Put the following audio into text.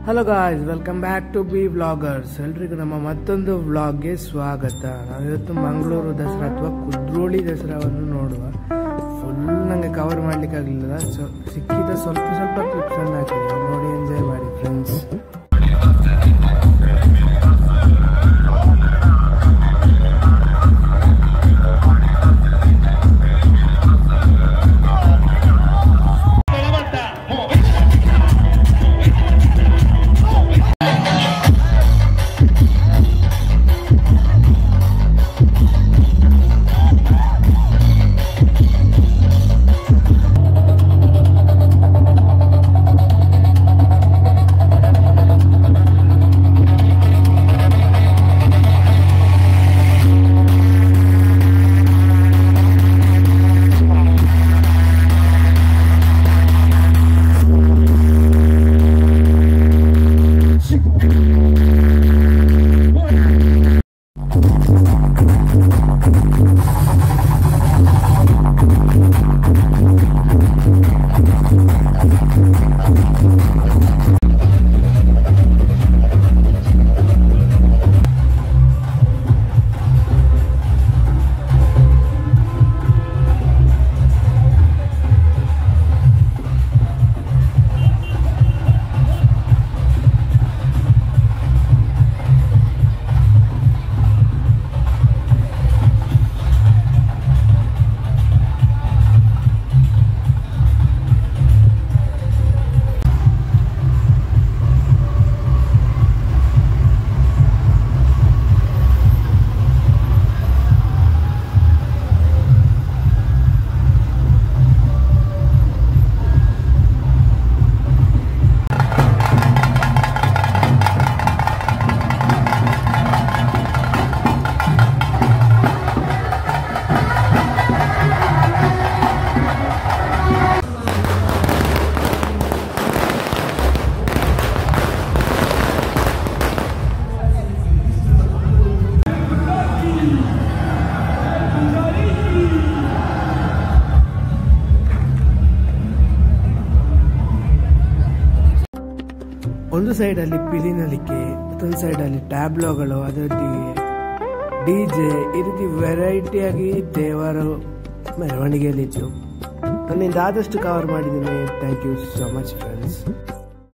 hello guys welcome back to B vloggers ಎಲ್ರಿಗೂ ನಮ್ಮ ಮತ್ತೊಂದು ವ್ಲಾಗ್ಗೆ ಸ್ವಾಗತ ನಾವಿವತ್ತು ಮಂಗಳೂರು ದಸರಾ ಅಥವಾ ಕುದ್ರೋಳಿ ದಸರಾವನ್ನು ನೋಡುವ ಫುಲ್ ನನಗೆ ಕವರ್ ಮಾಡಲಿಕ್ಕಾಗಲಿಲ್ಲ ಸೊ ಸಿಕ್ಕಿದ ಸ್ವಲ್ಪ ಸ್ವಲ್ಪ ಕ್ಲಿಪ್ಸ್ ಅನ್ನು ಹಾಕಿದೆ ನೋಡಿ ಎಂಜಾಯ್ ಮಾಡಿ ಫ್ರೆಂಡ್ಸ್ ಒಂದು ಸೈಡಲ್ಲಿ ಪಿಲಿನಲಿಕೆ ಮತ್ತೊಂದು ಸೈಡಲ್ಲಿ ಟ್ಯಾಬ್ಲೋಗಳು ಅದರೊಟ್ಟಿಗೆ ಡಿ ಜೆ ಈ ರೀತಿ ವೆರೈಟಿಯಾಗಿ ದೇವರು ಮೆರವಣಿಗೆಯಲ್ಲಿತ್ತು ನನ್ನಿಂದ ಆದಷ್ಟು ಕವರ್ ಮಾಡಿದ್ದೀನಿ thank you so much friends